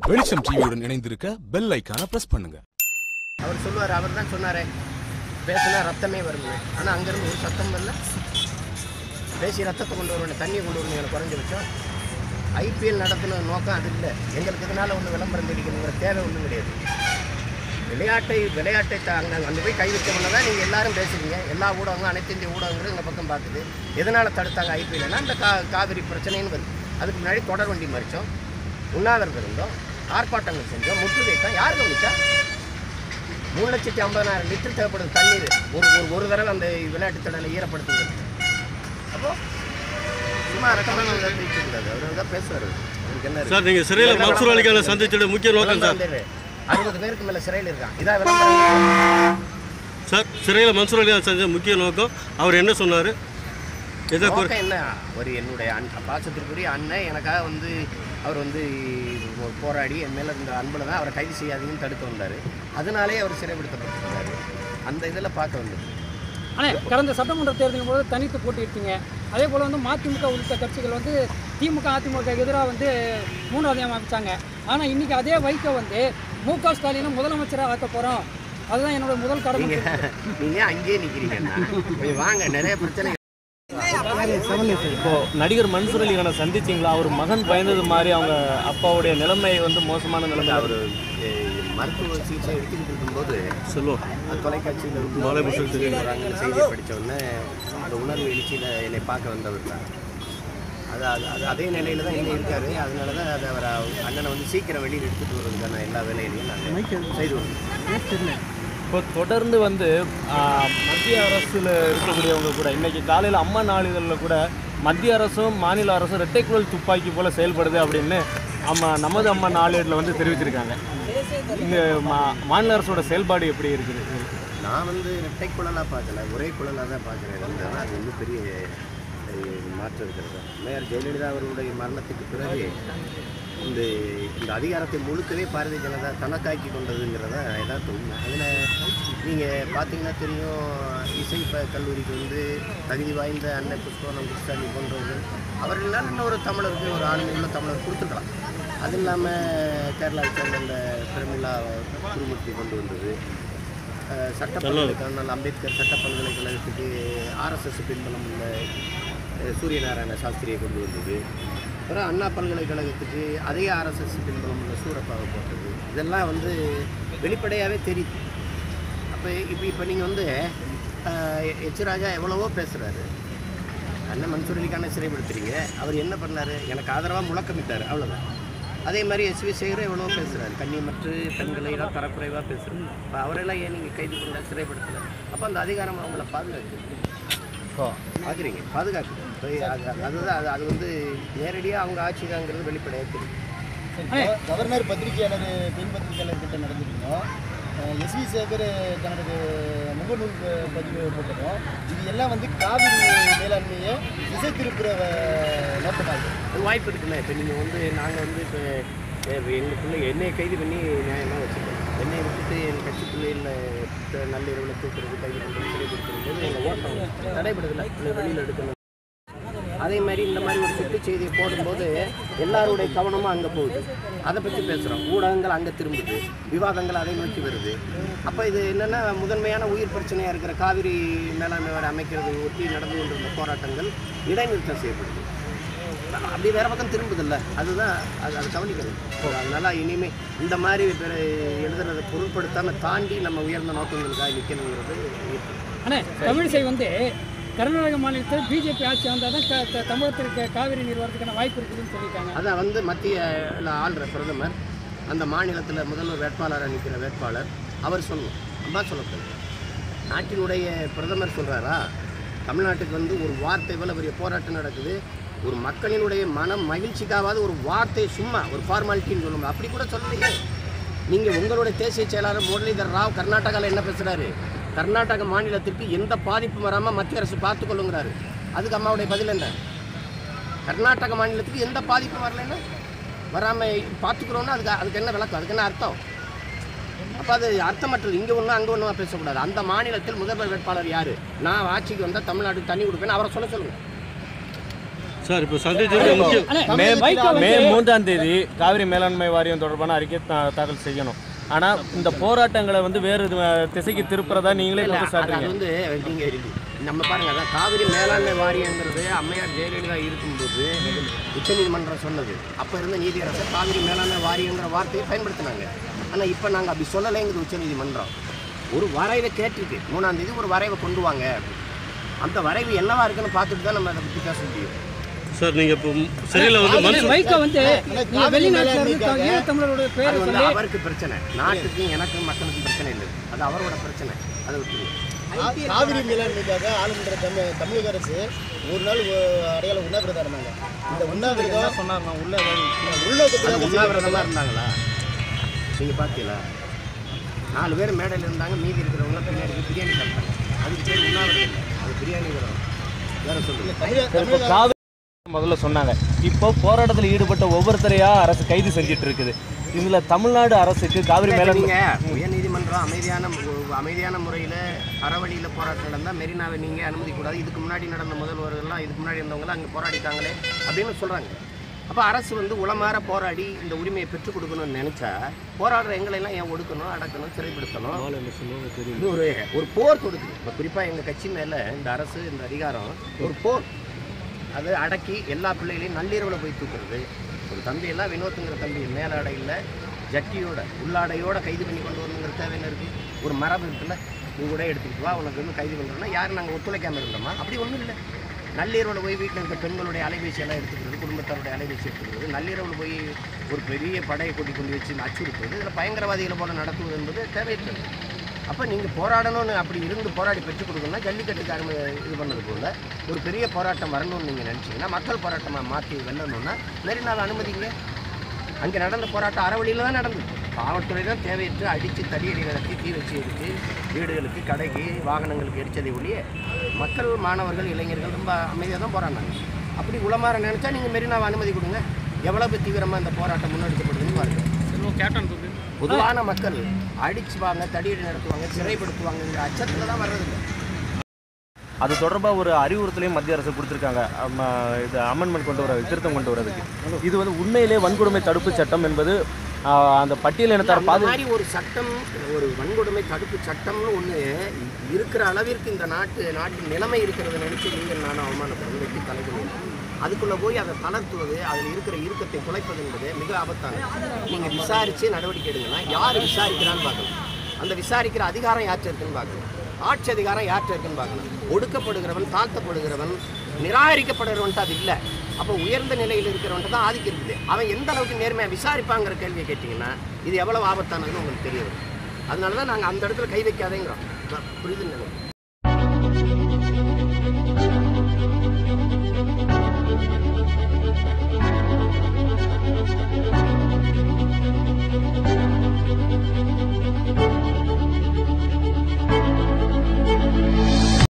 வெளிச்சம் டிவியுடன் இணைந்திருக்க பெல் ஐக்கான பிரஸ் பண்ணுங்க அவர் சொல்லுவார் அவர் தான் சொன்னாரே பேசினா ரத்தமே வரும்னு ஆனால் அங்கேருந்து ஒரு சத்தம் வரல பேசி ரத்தத்தை கொண்டு வரணும் தண்ணியை கொண்டு வரணும் எனக்கு குறைஞ்சபட்சம் ஐபிஎல் நடத்தின நோக்கம் அது இல்லை எங்களுக்கு இதனால் ஒன்றும் விளம்பரம் தெரிவிக்கணுங்கிற தேவை ஒன்றும் கிடையாது விளையாட்டை விளையாட்டை த- அங்கே அங்கே போய் கை வைக்கணும்னா தான் நீங்கள் எல்லாரும் பேசுறீங்க எல்லா ஊடகங்களும் அனைத்து இந்திய ஊடகங்களும் இந்த பக்கம் பார்க்குது எதனால் தடுத்தாங்க ஐபிஎல்னா இந்த கா காவிரி பிரச்சனைன்னு வருது அதுக்கு முன்னாடி தொடர் வண்டி மறித்தோம் உண்ணாவிரதம் இருந்தோம் ஆர்ப்பாட்டங்கள் செஞ்சோம் முற்றுகைத்தான் யார் கவனிச்சா மூணு லட்சத்தி ஐம்பதாயிரம் லிட்டர் தேவைப்படுது தண்ணீர் ஒரு ஒரு ஒரு தடவை அந்த விளையாட்டு திடலை ஈரப்படுத்துது அப்போ சும்மா ரகமான கூடாது அவர் தான் பேசுவார் அவருக்கு என்ன இருக்கு? சார் நீங்க சிறையில் மன்சூர் அலிகானை சந்திச்சோட முக்கிய நோக்கம் சார் விளம்பரம் தெரியுது. அறுபது பேருக்கு மேல சிறையில் இருக்கான் இதான் விளம்பரம் சார் சிறையில் மன்சூர் அலிகான் சந்திச்ச முக்கிய நோக்கம் அவர் என்ன சொன்னார் எதை குறை நோக்கம் என்ன ஒரு என்னுடைய அன் பாசத்திற்குரிய அண்ணன் எனக்காக வந்து அவர் வந்து போ- போராடி என் மேலே இருந்த அன்பில் தான் அவரை கைது செய்யாதீங்கன்னு தடுக்க வந்தார் அதனாலே அவர் சிறைப்படுத்தப்பட்டிருந்தார் அந்த இதில் பார்க்க வந்தது ஆனால் கடந்த சட்டமன்ற தேர்தலின் போது தனித்து போட்டியிட்டீங்க அதே போல் வந்து மதிமுக உள்ளிட்ட கட்சிகள் வந்து திமுக அதிமுக எதிராக வந்து மூன்றாவது அமைச்சாங்க ஆனால் இன்னைக்கு அதே வைக்க வந்து மு க ஸ்டாலினை முதலமைச்சராக ஆக்க போகிறோம் அதுதான் என்னோட முதல் கடமை நீங்கள் நீங்கள் அங்கேயே நிற்கிறீங்கண்ணா கொஞ்சம் வாங்க நிறைய பிரச்சனை இப்போ நடிகர் மன்சூர் அலிகானை சந்திச்சிங்களா அவர் மகன் பயந்தது மாதிரி அவங்க அப்பாவுடைய நிலைமை வந்து மோசமான நிலைமை அவர் மருத்துவ சிகிச்சை எடுத்துக்கிட்டு இருக்கும்போது சொல்லுவோம் அது தொலைக்காட்சியில் வந்து மாலை புத்தகத்துக்கு. வராங்கன்னு செய்தியை படிச்ச உடனே அந்த உணர்வு எழுச்சியில் என்னை பார்க்க வந்தவர் தான் அது அது அது அதே நிலையில தான் இன்னும் இருக்காரு அதனால தான் அதை அவர் அண்ணனை வந்து சீக்கிரம் வெளியில் எடுத்துகிட்டு வர்றதுக்கான எல்லா வேலைகளையும் நாங்கள் செய்து வருவோம் இப்போ தொடர்ந்து வந்து ஆ, மத்திய அரசில் இருக்கக்கூடியவங்க கூட இன்னைக்கு காலையில் அம்மா நாளிதழில் கூட மத்திய அரசும் மாநில அரசும் இரட்டைக்குழல் துப்பாக்கி போல செயல்படுது அப்படின்னு அம்மா நமது அம்மா நாளேடில் வந்து தெரிவிச்சிருக்காங்க இந்த மா மாநில அரசோட செயல்பாடு எப்படி இருக்குது நான் வந்து இரட்டை குழலாக பார்க்கல ஒரே குழலாக தான் பார்க்குறேன் இருந்தாலும் அது வந்து பெரிய அஹ், மாற்றம் இருக்கிறது மேயர் ஜெயலலிதா அவர்களுடைய மரணத்துக்கு பிறகு இந்த இந்த அதிகாரத்தை முழுக்கவே பாரதிய ஜனதா தனக்காக்கி கொண்டதுங்கிறத யதார்த்த உண்மை அதில் நீங்கள் பார்த்தீங்கன்னா தெரியும் இசை ப கல்லூரிக்கு வந்து தகுதி வாய்ந்த அன்னை புஷ்பவனம் கிருஷ்ணாணி போன்றவர்கள் அவர்களால் இன்னொரு தமிழருக்கு ஒரு ஆளுமையுள்ள தமிழர் கொடுத்துருக்கலாம் அது இல்லாமல் கேரளாவை சேர்ந்த அந்த பிரமிளா குருமூர்த்தி கொண்டு வந்தது அஹ் சட்ட பல்கலைக்கழகம் அம்பேத்கர் சட்ட பல்கலைக்கழகத்துக்கு ஆர்எஸ்எஸ் பின்பலம் உள்ள அஹ் சூரியநாராயண சாஸ்திரியை கொண்டு வந்தது அப்புறம் அண்ணா பல்கலைக்கழகத்துக்கு அதே ஆர்எஸ்எஸ் பின்பலம் உள்ள சூரப்பாவை போட்டது இதெல்லாம் வந்து வெளிப்படையாகவே தெரியுது அப்போ இப்போ இப்போ நீங்கள் வந்து அஹ், எச் ராஜா எவ்வளவோ பேசுகிறாரு அண்ணன் மன்சூர் அலிகானை சிறைப்படுத்துறீங்க அவர் என்ன பண்ணார் எனக்கு ஆதரவாக முழக்கமிட்டார் அவ்வளோதான் அதே மாதிரி எஸ்வி சேகர் எவ்வளோ பேசுகிறாரு கண்ணியமற்று பெண்களை எல்லாம் தரக்குறைவாக பேசுகிறார் இப்போ அவரெல்லாம் ஏன் நீங்கள் கைது பண்ண சிறைப்படுத்தல அப்போ அந்த அதிகாரம் அவங்கள பாதுகாக்கு பார்க்குறீங்க பாதுகாக்கு இப்போ அது அது- அதுதான் அது அது வந்து நேரடியாக அவங்க ஆட்சிதாங்கிறது வெளிப்படையாக தெரியும் கவர்னர் பத்திரிகையாளர் பெண் பத்திரிகையாளர் கிட்ட நடந்துருக்கோம் எஸ்வி சேகர் தனது முகநூல் ப- பதிவு போட்டதும் இது எல்லாம் வந்து காவிரி மேலாண்மையை திசை திருப்புற வ- நோக்கமாகுது ஒரு வாய்ப்பு இருக்குல்ல இப்போ நீங்கள் வந்து நாங்கள் வந்து இப்போ எங்களுக்குள்ளே என்னை கைது பண்ணி நியாயமாக வச்சுருக்கோம் என்னை விட்டுட்டு என் கட்சி பிள்ளைகளில் நல்ல இரவில் தூக்குறது கைது பண்ணுறது சிறைப்படுத்தும் போது எங்கள் ஓட்டம் தடைபடுதில்ல வெளியில் எடுக்கணும் அதே மாதிரி இந்த மாதிரி ஒரு சுட்டு செய்தியை போடும்போது எல்லாருடைய கவனமும் அங்கே போகுது அதை பற்றி பேசுகிறோம் ஊடகங்கள் அங்கே திரும்புது விவாதங்கள் அதை நோக்கி வருது அப்போ இது என்னென்னா முதன்மையான உயிர் பிரச்சனையாக இருக்கிற காவிரி மேலாண்மை வாரியம் அமைக்கிறது ஒட்டி நடந்து கொண்டிருந்த போராட்டங்கள் இடைநிறுத்தம் செய்யப்படுது அப்படி வேற பக்கம் திரும்புதில்ல அதுதான் அது அது கவனிக்கணும் அதனால இனிமே இந்த மாதிரி பிற எழுதுறதை பொருட்படுத்தாமல் தாண்டி நம்ம உயர்ந்த நோக்கங்களுக்காக நிற்கணுங்கிறது இருக்கு. ஆனால் தமிழிசை வந்து கர்நாடக மாநிலத்தில் பிஜேபி ஆட்சி வந்தால் தான் க- க- தமிழகத்திற்கு காவிரி நீர் வரதுக்கான வாய்ப்பு இருக்குதுன்னு சொல்லியிருக்காங்க அதை வந்து மத்திய ஆள்ற பிரதமர் அந்த மாநிலத்தில் முதல்வர் வேட்பாளராக நிற்கிற வேட்பாளர் அவர் சொல்லணும் அம்மா சொல்லக்கூடாது நாட்டினுடைய பிரதமர் சொல்கிறாரா தமிழ்நாட்டுக்கு வந்து ஒரு வார்த்தை போல பெரிய போராட்டம் நடக்குது ஒரு மக்களினுடைய மனம் மகிழ்ச்சிக்காவது ஒரு வார்த்தை சும்மா ஒரு ஃபார்மாலிட்டின்னு சொல்லுங்க அப்படி கூட சொல்லலையே நீங்கள் உங்களுடைய தேசிய செயலாளர் முரளிதர் ராவ் கர்நாடகாவில் என்ன பேசுகிறாரு கர்நாடக மாநிலத்திற்கு எந்த பாதிப்பும் வராமல் மத்திய அரசு பார்த்துக்கொள்ளுங்கிறாரு அதுக்கு அம்மாவுடைய பதில் என்ன கர்நாடக மாநிலத்துக்கு எந்த பாதிப்பும் வரலைன்னா வராமல் பார்த்துக்கிறோன்னா அதுக்கு அதுக்கு என்ன விளக்கம் அதுக்கு என்ன அர்த்தம் அப்போ அது அர்த்தமற்றது இங்கே ஒன்றும் அங்கே ஒன்றும் பேசக்கூடாது அந்த மாநிலத்தில் முதல்வர் வேட்பாளர் யார் நான் ஆட்சிக்கு வந்தால் தமிழ்நாட்டுக்கு தண்ணி கொடுப்பேன்னு அவரை சொல்ல சொல்லுங்கள் சார் இப்போ சந்திச்சிருக்க முக்கிய மே வைகோ வந்து- மே மூன்றாம் தேதி காவிரி மேலாண்மை வாரியம் தொடர்பான அறிக்கை தா- தாக்கல் செய்யணும் ஆனா இந்த போராட்டங்களை வந்து வேறு இது, அஹ், திசைக்கு திருப்புறதா நீங்களே இல்ல, குற்றம் அது சாட்டுறீங்க வந்து நீங்க நம்ம பாருங்க அதான் காவிரி மேலாண்மை வாரியங்கிறது அம்மையார் ஜெயலலிதா இருக்கும்போது உச்சநீதிமன்றம் சொன்னது அப்ப இருந்த நீதியரசர் காவிரி மேலாண்மை வாரியங்கிற வார்த்தையை பயன்படுத்தினாங்க ஆனா இப்ப நாங்க அப்படி சொல்லலைங்கிறது உச்சநீதிமன்றம் ஒரு வரைவை கேட்டிருக்கு மூணாம் தேதி ஒரு வரைவை கொண்டு வாங்க அப்படின்னு. அந்த வரைவு என்னவா இருக்குன்னு பார்த்துட்டு தான் நம்ம அதை பத்தி பேச முடியும் சார் நீங்கள் இப்போ சிறையில் வந்து மனுஷன் வைகோ வந்து நீங்க வெளிநாட்டுல இருந்து த- ஈழத்தமிழரோட பேரை அது வந்து சொல்லி அவருக்கு பிரச்சனை நாட்டுக்கும் எனக்கும் மக்களுக்கும் பிரச்சனை இல்லை அது அவரோட பிரச்சனை அதை விட்டுருங்க கா- காவிரி மேலாண்மைக்காக ஆளுநர் தமிழ் தமிழக அரசு ஒரு நாள் ஒ- அடையாள உண்ணாவிரதம் இருந்தாங்க இந்த உண்ணாவிரதம் சொன்னார் நான் உள்ள அது உள்நோக்கத்துக்காக உண்ணாவிரதமா இருந்தாங்களா நீங்க பார்த்தீங்களா நாலு பேர் மேடையில் இருந்தாங்க மீதி இருக்கிறவங்க பின்னாடி போய் பிரியாணி சாப்பிட்டாங்க அதுக்கு பேர் உண்ணாவிரதம் இல்லை அது பிரியாணி விரதம் வேற சொல்லுங்க தமிழக சரி, இப்போ காவிரி முதல்ல சொன்னாங்க இப்போ போராட்டத்தில் ஈடுபட்ட ஒவ்வொருத்தரையா அரசு கைது செஞ்சுட்டு இருக்குது இதுல தமிழ்நாடு அரசுக்கு காவிரி மேலாண்மை நீங்க உயர்நீதிமன்றம் அமைதியான மு- அமைதியான முறையில் அறவழியில் போராட்டம் நடந்தால் மெரினாவை நீங்கள் அனுமதிக்கூடாது இதுக்கு முன்னாடி நடந்த முதல்வர்கள்லாம் இதுக்கு முன்னாடி இருந்தவங்களாம் அங்கே போராடிட்டாங்களே அப்படின்னு சொல்கிறாங்க அப்போ அரசு வந்து உளமாற போராடி இந்த உரிமையை பெற்றுக் கொடுக்கணும்னு நினச்சா போராடுற எங்களெல்லாம் ஏன் ஒடுக்கணும் அடக்கணும் சிறைப்படுத்தணும் இது ஒரு ஒரு போர் தொடுக்குது இப்போ குறிப்பாக எங்கள் கட்சி மேலே இந்த அரசு இந்த அதிகாரம் ஒரு போர் அது அடக்கி எல்லா பிள்ளைகளையும் நள்ளிரவில் போய் தூக்குறது ஒரு தம்பியெல்லாம் வினோத்துங்கிற தம்பி மேலாடையில் ஜட்டியோட உள்ளாடையோட கைது பண்ணி கொண்டு வரணுங்கிற தேவை என்ன இருக்குது ஒரு மரபு இருக்குல்ல நீ கூட எடுத்துக்கிட்டு வா உனக்கு வந்து கைது பண்ணுறோன்னா யாரும் நாங்கள் ஒத்துழைக்காமல் இருந்தோமா அப்படி ஒன்றும் இல்லை நள்ளிரவில் போய் வீட்டில் இருக்க பெண்களுடைய அலைபேசி எல்லாம் எடுத்துக்கிறது குடும்பத்தாருடைய அலைபேசி எடுத்துக்கிறது நள்ளிரவில் போய் ஒரு பெரிய படையை கூட்டி கொண்டு வச்சு அச்சுறுத்துவது இதில் பயங்கரவாதிகளை போல நடத்துவது என்பது தேவையற்றது அப்போ நீங்கள் போராடணும்னு அப்படி இருந்து போராடி பெற்றுக் கொடுக்கணும்னா ஜல்லிக்கட்டுக்கு அனுமதி இது பண்ணது போல ஒரு பெரிய போராட்டம் வரணும்னு நீங்கள் நினச்சிங்கன்னா மக்கள் போராட்டமாக மாற்றி வெல்லணும்னா மெரினாவை அனுமதிங்க அங்கே நடந்த போராட்டம் அறவழியில் தான் நடந்தது காவல்துறை தான் தேவையற்று அடித்து தடியடி நடத்தி தீ வச்சு எரித்து வீடுகளுக்கு கடைக்கு வாகனங்களுக்கு எரிச்சதை ஒழிய மக்கள் மாணவர்கள் இளைஞர்கள் ரொம்ப அமைதியாக தான் போராடினாங்க அப்படி உளமாற நினச்சா நீங்கள் மெரினாவை அனுமதி கொடுங்க எவ்வளவு தீவிரமாக இந்த போராட்டம் முன்னெடுக்கப்படுதுன்னு பாருங்கள் பொதுவான மக்கள் அடிச்சுவாங்க தடியடி நடத்துவாங்க சிறைப்படுத்துவாங்கங்கிற அச்சத்தில் தான் வர்றதில்லை அது தொடர்பாக ஒரு அறிவுறுத்தலையும் மத்திய அரசு கொடுத்துருக்காங்க அம்ம, இது அமெண்ட்மெண்ட் கொண்டு வர திருத்தம் கொண்டு வரதுக்கு இது வந்து உண்மையிலே வன்கொடுமை தடுப்பு சட்டம் என்பது ஆஹ், அந்த பட்டியல் இனத்தார் அந்த பாது மாதிரி ஒரு சட்டம் ஒரு வன்கொடுமை தடுப்பு சட்டம்னு ஒன்று இருக்கிற அளவிற்கு இந்த நாட்டு நாட்டின் நிலைமை இருக்கிறத நினைச்சு நீங்கள் நானும் அவமானப்படுறது வெட்டி தலைவர் அதுக்குள்ளே போய் அதை தளர்த்துவது அதில் இருக்கிற இறுக்கத்தை குலைப்பது என்பது மிக ஆபத்தானது நீங்கள் விசாரித்து நடவடிக்கை எடுங்கன்னா யார் விசாரிக்கிறான்னு பார்க்கணும் அந்த விசாரிக்கிற அதிகாரம் யார்கிட்ட இருக்குன்னு பார்க்கணும் ஆட்சி அதிகாரம் யார்கிட்ட இருக்குன்னு பார்க்கணும் ஒடுக்கப்படுகிறவன் தாழ்த்தப்படுகிறவன் நிராகரிக்கப்படுகிறவன்ட்டு அது இல்லை அப்போ உயர்ந்த நிலையில் இருக்கிறவன்ட்டு தான் ஆதிக்கம் இருக்குது அவன் எந்த அளவுக்கு நேர்மையாக விசாரிப்பாங்கிற கேள்வியை கேட்டிங்கன்னா இது எவ்வளவு ஆபத்தானதுன்னு உங்களுக்கு தெரிய வரும் அதனால தான் நாங்கள் அந்த இடத்துல கை வைக்காதேங்கிறோம் புரியுதுன்னு நினைக்கிறேன்